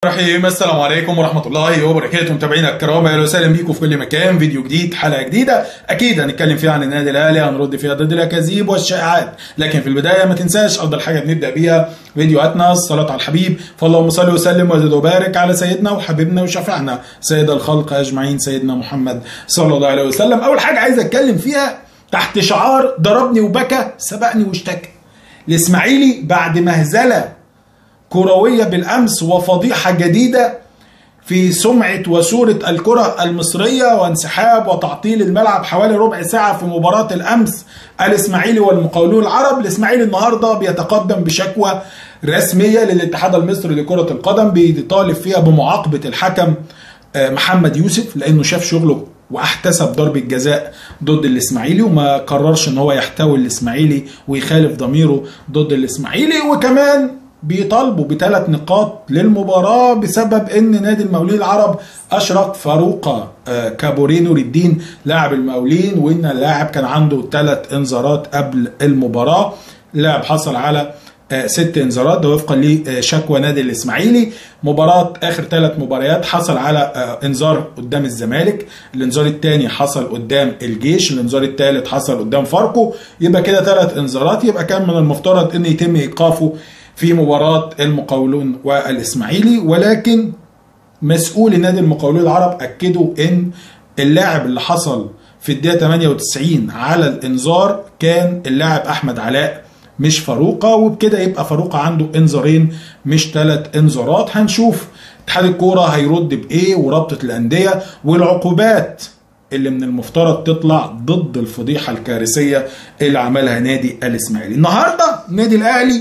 رحيم السلام عليكم ورحمة الله وبركاته متابعينا الكرام اهلا وسهلا بيكم في كل مكان فيديو جديد حلقة جديدة اكيد هنتكلم فيها عن النادي الاهلي هنرد فيها ضد الاكاذيب والشائعات لكن في البداية ما تنساش افضل حاجة بنبدأ بيها فيديوهاتنا الصلاة على الحبيب فاللهم صل وسلم وزد وبارك على سيدنا وحبيبنا وشفعنا سيد الخلق اجمعين سيدنا محمد صلى الله عليه وسلم اول حاجة عايز اتكلم فيها تحت شعار ضربني وبكى سبقني واشتكى الاسماعيلي بعد مهزله كرويه بالامس وفضيحه جديده في سمعه وصوره الكره المصريه وانسحاب وتعطيل الملعب حوالي ربع ساعه في مباراه الامس الاسماعيلي والمقاولون العرب الاسماعيلي النهارده بيتقدم بشكوى رسميه للاتحاد المصري لكره القدم بيطالب فيها بمعاقبه الحكم محمد يوسف لانه شاف شغله واحتسب ضربة جزاء ضد الاسماعيلي وما قررش ان هو يحتوي الاسماعيلي ويخالف ضميره ضد الاسماعيلي وكمان بيطالبوا بثلاث نقاط للمباراة بسبب ان نادي المقاولين العرب اشرك فاروق كابوري نور الدين لاعب المقاولين وان اللاعب كان عنده ثلاث انذارات قبل المباراة اللاعب حصل على ست انذارات ده وفقا لشكوى نادي الاسماعيلي مباراه اخر ثلاث مباريات حصل على انذار قدام الزمالك الانذار الثاني حصل قدام الجيش الانذار الثالث حصل قدام فاركو يبقى كده ثلاث انذارات يبقى كان من المفترض ان يتم ايقافه في مباراه المقاولون والاسماعيلي ولكن مسؤول نادي المقاولون العرب اكدوا ان اللاعب اللي حصل في الدقيقه 98 على الانذار كان اللاعب احمد علاء مش فاروقة وبكده يبقى فاروقة عنده انذارين مش ثلاث انذارات هنشوف اتحاد الكورة هيرد بايه ورابطة الاندية والعقوبات اللي من المفترض تطلع ضد الفضيحة الكارثية اللي عملها نادي الاسماعيلي النهاردة نادي الاهلي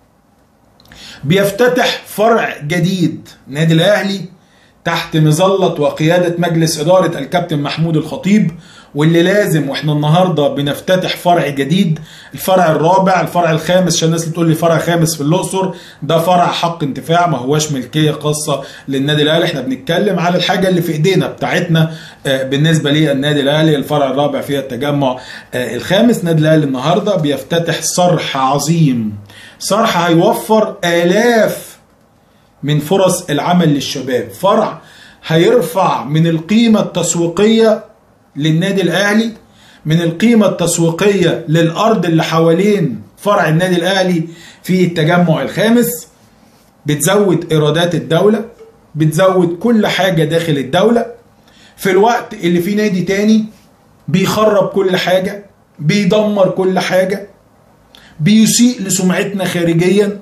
بيفتتح فرع جديد نادي الاهلي تحت مظلة وقيادة مجلس إدارة الكابتن محمود الخطيب واللي لازم واحنا النهارده بنفتتح فرع جديد الفرع الرابع الفرع الخامس عشان الناس اللي بتقول لي فرع خامس في الاقصر ده فرع حق انتفاع ما هواش ملكيه خاصه للنادي الاهلي احنا بنتكلم على الحاجه اللي في ايدينا بتاعتنا بالنسبه للنادي الاهلي الفرع الرابع فيها التجمع الخامس نادي الاهلي النهارده بيفتتح صرح عظيم صرح هيوفر الاف من فرص العمل للشباب فرع هيرفع من القيمه التسويقيه للنادي الاهلي من القيمة التسويقية للأرض اللي حوالين فرع النادي الأهلي في التجمع الخامس بتزود إيرادات الدولة بتزود كل حاجة داخل الدولة في الوقت اللي في نادي تاني بيخرب كل حاجة بيدمر كل حاجة بيسيء لسمعتنا خارجيا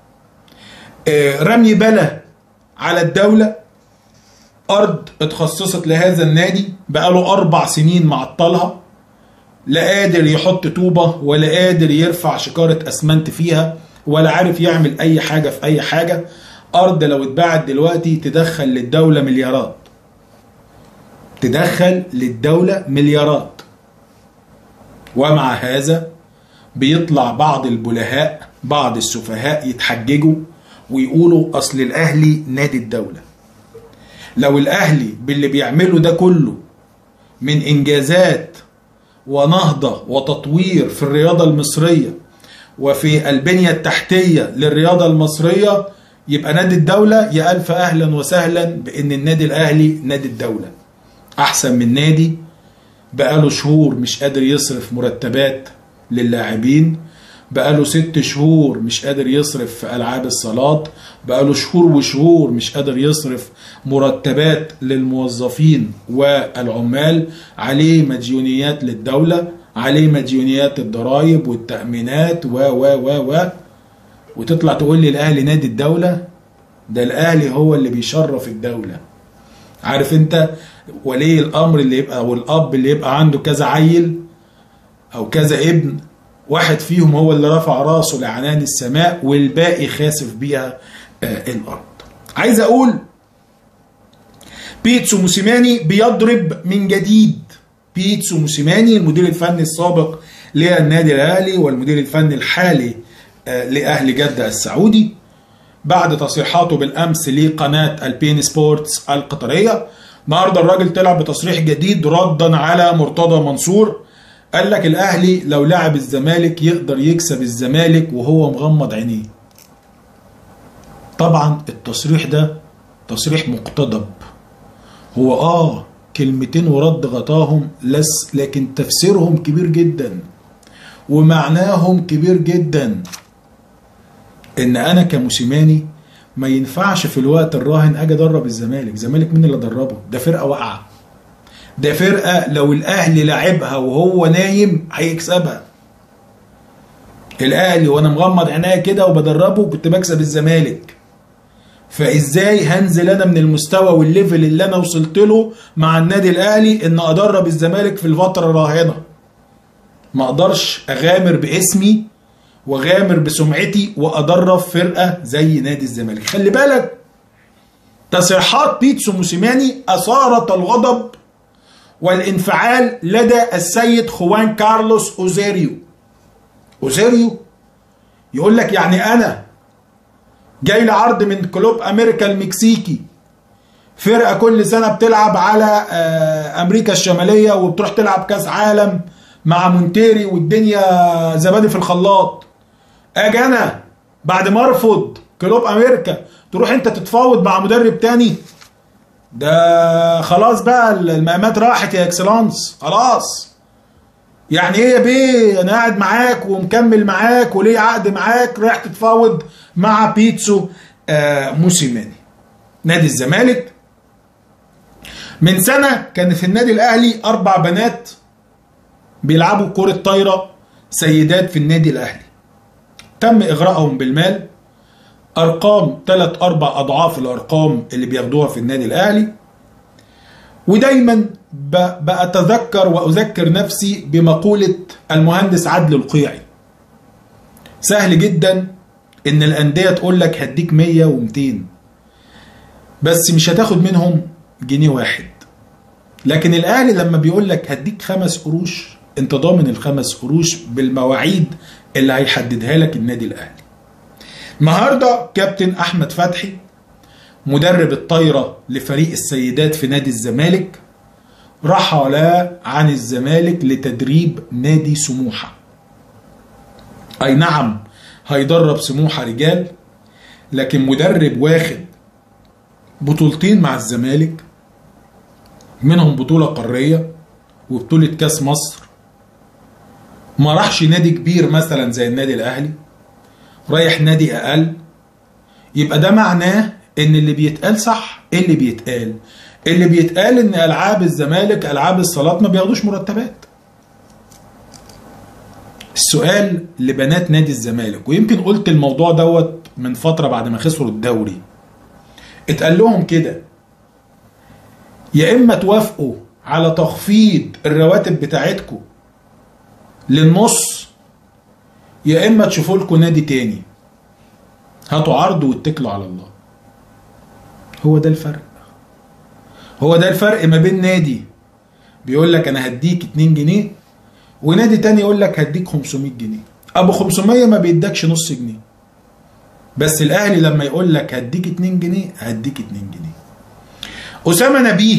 رمي بلا على الدولة ارض اتخصصت لهذا النادي بقاله اربع سنين معطلها لا قادر يحط طوبه ولا قادر يرفع شكاره اسمنت فيها ولا عارف يعمل اي حاجه في اي حاجه ارض لو اتباعت دلوقتي تدخل للدوله مليارات تدخل للدوله مليارات ومع هذا بيطلع بعض البلهاء بعض السفهاء يتحججوا ويقولوا اصل الاهلي نادي الدوله لو الاهلي باللي بيعمله ده كله من انجازات ونهضه وتطوير في الرياضه المصريه وفي البنيه التحتيه للرياضه المصريه يبقى نادي الدوله يا الف اهلا وسهلا بان النادي الاهلي نادي الدوله احسن من نادي بقاله شهور مش قادر يصرف مرتبات للاعبين بقاله ست شهور مش قادر يصرف في ألعاب الصالات بقاله شهور وشهور مش قادر يصرف مرتبات للموظفين والعمال عليه مديونيات للدولة عليه مديونيات الضرائب والتأمينات و و و و وتطلع تقول لي الأهلي نادي الدولة ده الأهلي هو اللي بيشرف الدولة عارف انت ولي الأمر اللي يبقى أو الأب اللي يبقى عنده كذا عيل أو كذا ابن واحد فيهم هو اللي رفع راسه لعنان السماء والباقي خاسف بيها آه الارض عايز اقول بيتسو موسيماني بيضرب من جديد بيتسو موسيماني المدير الفني السابق للنادي الاهلي والمدير الفني الحالي آه لاهلي جده السعودي بعد تصريحاته بالامس لقناه البين سبورتس القطريه النهارده الراجل طلع بتصريح جديد ردا على مرتضى منصور قال لك الاهلي لو لعب الزمالك يقدر يكسب الزمالك وهو مغمض عينيه طبعا التصريح ده تصريح مقتضب هو اه كلمتين ورد غطاهم لس لكن تفسيرهم كبير جدا ومعناهم كبير جدا ان انا كموسيماني ما ينفعش في الوقت الراهن اجي ادرب الزمالك الزمالك مين اللي دربه ده فرقه واقعه ده فرقه لو الاهلي لعبها وهو نايم هيكسبها الاهلي وانا مغمض عينيا كده وبدربه كنت بكسب الزمالك فازاي هنزل انا من المستوى والليفل اللي انا وصلت له مع النادي الاهلي ان ادرب الزمالك في الفتره الراهنه ما اقدرش اغامر باسمي واغامر بسمعتي وادرب فرقه زي نادي الزمالك خلي بالك تصريحات بيتسو موسيماني اثارت الغضب والانفعال لدى السيد خوان كارلوس اوزيريو اوزيريو يقول لك يعني انا جاي لي عرض من كلوب امريكا المكسيكي فرقه كل سنه بتلعب على امريكا الشماليه وبتروح تلعب كاس عالم مع مونتيري والدنيا زبادي في الخلاط اجي انا بعد ما ارفض كلوب امريكا تروح انت تتفاوض مع مدرب تاني ده خلاص بقى المقامات راحت يا اكسلانس خلاص يعني ايه يا بيه انا قاعد معاك ومكمل معاك وليه عقد معاك رايح تتفاوض مع بيتسو آه موسيماني نادي الزمالك من سنه كان في النادي الاهلي اربع بنات بيلعبوا كرة طايرة سيدات في النادي الأهلي تم إغراءهم بالمال أرقام ثلاث أربع أضعاف الأرقام اللي بياخدوها في النادي الأهلي ودايما بأتذكر وأذكر نفسي بمقولة المهندس عدل القيعي سهل جدا إن الأندية تقول لك هديك 100 و200 بس مش هتاخد منهم جنيه واحد لكن الأهلي لما بيقول لك هديك خمس قروش انت ضامن الخمس قروش بالمواعيد اللي هيحددها لك النادي الاهلي النهارده كابتن احمد فتحي مدرب الطايره لفريق السيدات في نادي الزمالك رحل عن الزمالك لتدريب نادي سموحه اي نعم هيدرب سموحه رجال لكن مدرب واخد بطولتين مع الزمالك منهم بطوله قاريه وبطوله كاس مصر ما راحش نادي كبير مثلا زي النادي الاهلي رايح نادي اقل يبقى ده معناه ان اللي بيتقال صح ايه اللي بيتقال اللي بيتقال ان العاب الزمالك العاب الصالات ما بياخدوش مرتبات السؤال لبنات نادي الزمالك ويمكن قلت الموضوع دوت من فتره بعد ما خسروا الدوري اتقال لهم كده يا اما توافقوا على تخفيض الرواتب بتاعتكم للنص يا اما تشوفوا لكم نادي تاني هاتوا عرض واتكلوا على الله هو ده الفرق هو ده الفرق ما بين نادي بيقول لك انا هديك 2 جنيه ونادي تاني يقول لك هديك 500 جنيه ابو 500 ما بيدكش نص جنيه بس الاهلي لما يقول لك هديك 2 جنيه هديك 2 جنيه اسامه نبيه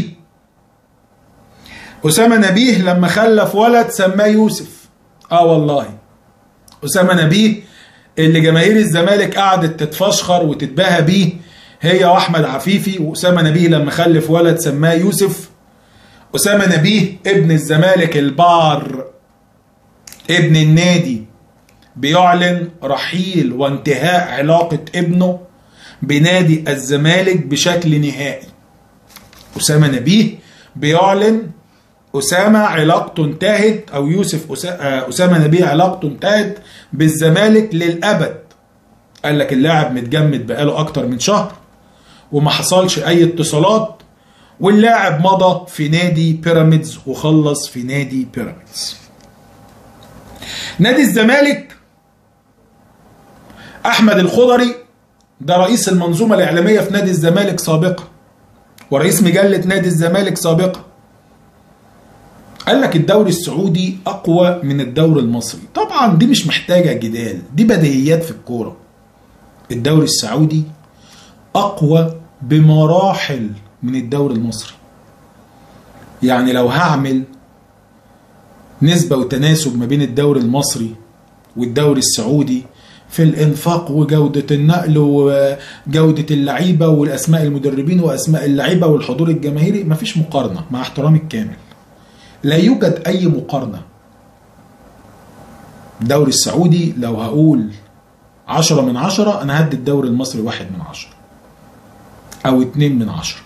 اسامه نبيه لما خلف ولد سماه يوسف اه والله اسامه نبيه اللي جماهير الزمالك قعدت تتفشخر وتتباهى بيه هي واحمد عفيفي واسامه نبيه لما خلف ولد سماه يوسف اسامه نبيه ابن الزمالك البار ابن النادي بيعلن رحيل وانتهاء علاقة ابنه بنادي الزمالك بشكل نهائي أسامة نبيه بيعلن أسامة علاقته انتهت أو يوسف أسامة نبيه علاقته انتهت بالزمالك للأبد قال لك اللاعب متجمد بقاله أكتر من شهر وما حصلش أي اتصالات واللاعب مضى في نادي بيراميدز وخلص في نادي بيراميدز نادي الزمالك احمد الخضري ده رئيس المنظومه الاعلاميه في نادي الزمالك سابقا ورئيس مجله نادي الزمالك سابقا قال لك الدوري السعودي اقوى من الدوري المصري طبعا دي مش محتاجه جدال دي بديهيات في الكوره الدوري السعودي اقوى بمراحل من الدوري المصري يعني لو هعمل نسبة وتناسب ما بين الدوري المصري والدوري السعودي في الانفاق وجودة النقل وجودة اللعيبة والاسماء المدربين واسماء اللعيبة والحضور الجماهيري مفيش مقارنة مع احترامي الكامل لا يوجد اي مقارنة الدوري السعودي لو هقول عشرة من عشرة انا هدي الدوري المصري واحد من عشرة او اتنين من عشرة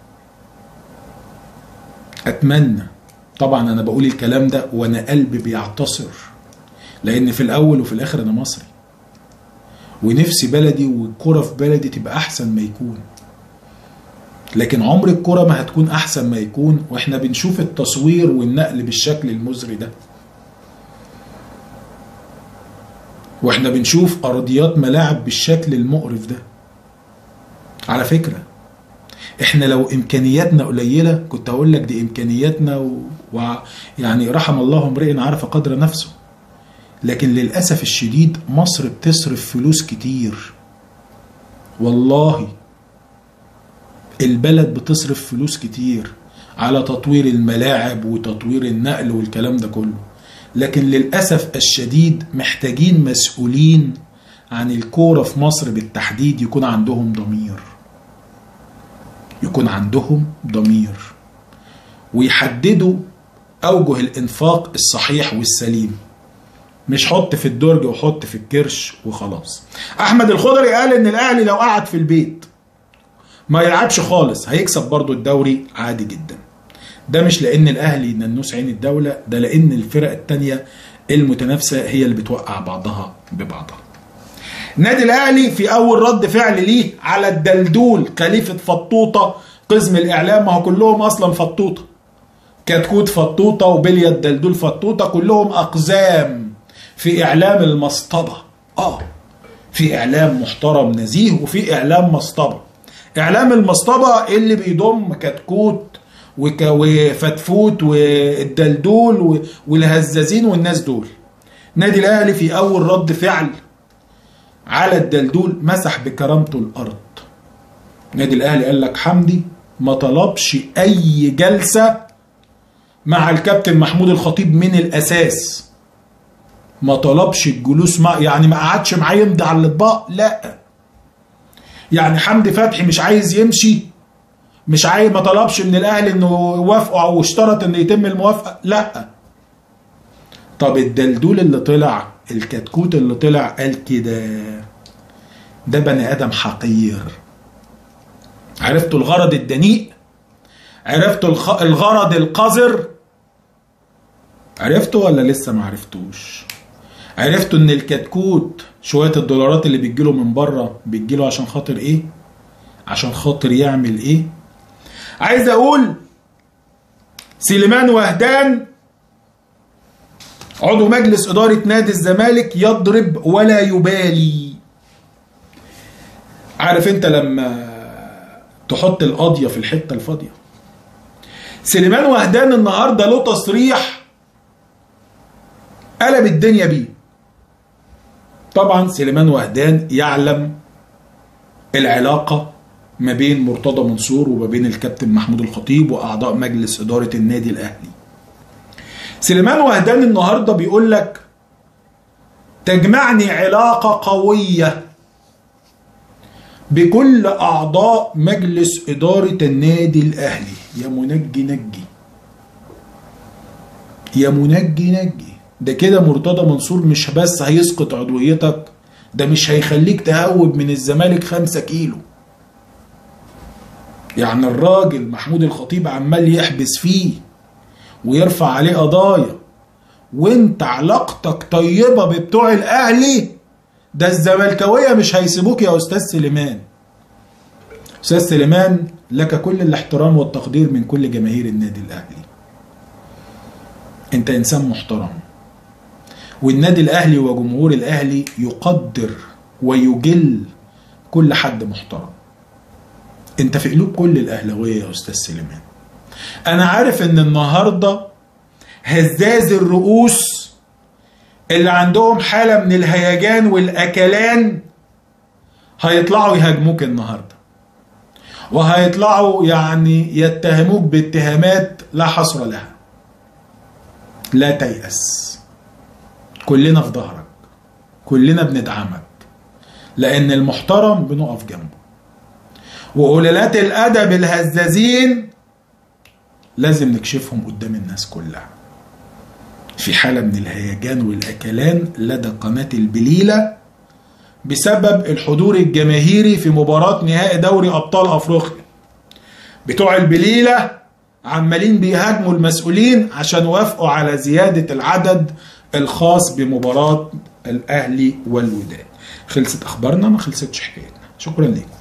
اتمنى طبعا انا بقول الكلام ده وانا قلبي بيعتصر لان في الاول وفي الاخر انا مصري ونفسي بلدي والكرة في بلدي تبقى احسن ما يكون لكن عمر الكرة ما هتكون احسن ما يكون واحنا بنشوف التصوير والنقل بالشكل المزري ده واحنا بنشوف ارضيات ملاعب بالشكل المقرف ده على فكره احنا لو امكانياتنا قليله كنت اقول لك دي امكانياتنا و... و... يعني رحم الله امرئ عرف قدر نفسه لكن للاسف الشديد مصر بتصرف فلوس كتير والله البلد بتصرف فلوس كتير على تطوير الملاعب وتطوير النقل والكلام ده كله لكن للاسف الشديد محتاجين مسؤولين عن الكوره في مصر بالتحديد يكون عندهم ضمير يكون عندهم ضمير ويحددوا اوجه الانفاق الصحيح والسليم مش حط في الدرج وحط في الكرش وخلاص احمد الخضري قال ان الاهلي لو قعد في البيت ما يلعبش خالص هيكسب برضو الدوري عادي جدا ده مش لان الاهلي ننوس عين الدوله ده لان الفرق التانية المتنافسه هي اللي بتوقع بعضها ببعضها النادي الاهلي في اول رد فعل ليه على الدلدول خليفه فطوطه قسم الاعلام ما هو كلهم اصلا فطوطه كتكوت فطوطه وبليا الدلدول فطوطه كلهم اقزام في اعلام المصطبه اه في اعلام محترم نزيه وفي اعلام مصطبه اعلام المصطبه اللي بيضم كتكوت وك- وفتفوت والدلدول و- والهزازين والناس دول نادي الاهلي في اول رد فعل على الدلدول مسح بكرامته الارض نادي الاهلي قال لك حمدي ما طلبش اي جلسه مع الكابتن محمود الخطيب من الاساس ما طلبش الجلوس مع يعني ما قعدش معاه يمضي على الاطباق لا يعني حمدي فتحي مش عايز يمشي مش عايز ما طلبش من الاهلي انه يوافقوا او اشترط انه يتم الموافقه لا طب الدلدول اللي طلع الكتكوت اللي طلع قال كده ده بني ادم حقير عرفتوا الغرض الدنيء عرفتوا الخ... الغرض القذر عرفتوا ولا لسه ما عرفتوش عرفتوا ان الكتكوت شويه الدولارات اللي بتجيله من بره بتجيله عشان خاطر ايه عشان خاطر يعمل ايه عايز اقول سليمان وهدان عضو مجلس إدارة نادي الزمالك يضرب ولا يبالي عارف انت لما تحط القاضية في الحتة الفاضية سليمان وهدان النهاردة له تصريح قلب الدنيا بيه طبعا سليمان وهدان يعلم العلاقة ما بين مرتضى منصور وما بين الكابتن محمود الخطيب وأعضاء مجلس إدارة النادي الأهلي سليمان وهدان النهارده بيقول لك تجمعني علاقة قوية بكل أعضاء مجلس إدارة النادي الأهلي يا منجي نجي يا منجي نجي ده كده مرتضى منصور مش بس هيسقط عضويتك ده مش هيخليك تهوب من الزمالك خمسة كيلو يعني الراجل محمود الخطيب عمال يحبس فيه ويرفع عليه قضايا وانت علاقتك طيبه ببتوع الاهلي ده الزملكاويه مش هيسيبوك يا استاذ سليمان استاذ سليمان لك كل الاحترام والتقدير من كل جماهير النادي الاهلي انت انسان محترم والنادي الاهلي وجمهور الاهلي يقدر ويجل كل حد محترم انت في قلوب كل الاهلاويه يا استاذ سليمان انا عارف ان النهارده هزاز الرؤوس اللي عندهم حاله من الهيجان والاكلان هيطلعوا يهاجموك النهارده وهيطلعوا يعني يتهموك باتهامات لا حصر لها لا تيأس كلنا في ظهرك كلنا بندعمك لان المحترم بنقف جنبه وقلالات الادب الهزازين لازم نكشفهم قدام الناس كلها في حالة من الهيجان والأكلان لدى قناة البليلة بسبب الحضور الجماهيري في مباراة نهائي دوري أبطال أفريقيا بتوع البليلة عمالين بيهاجموا المسؤولين عشان وافقوا على زيادة العدد الخاص بمباراة الأهلي والوداد خلصت أخبارنا ما خلصتش حكايتنا شكرا لكم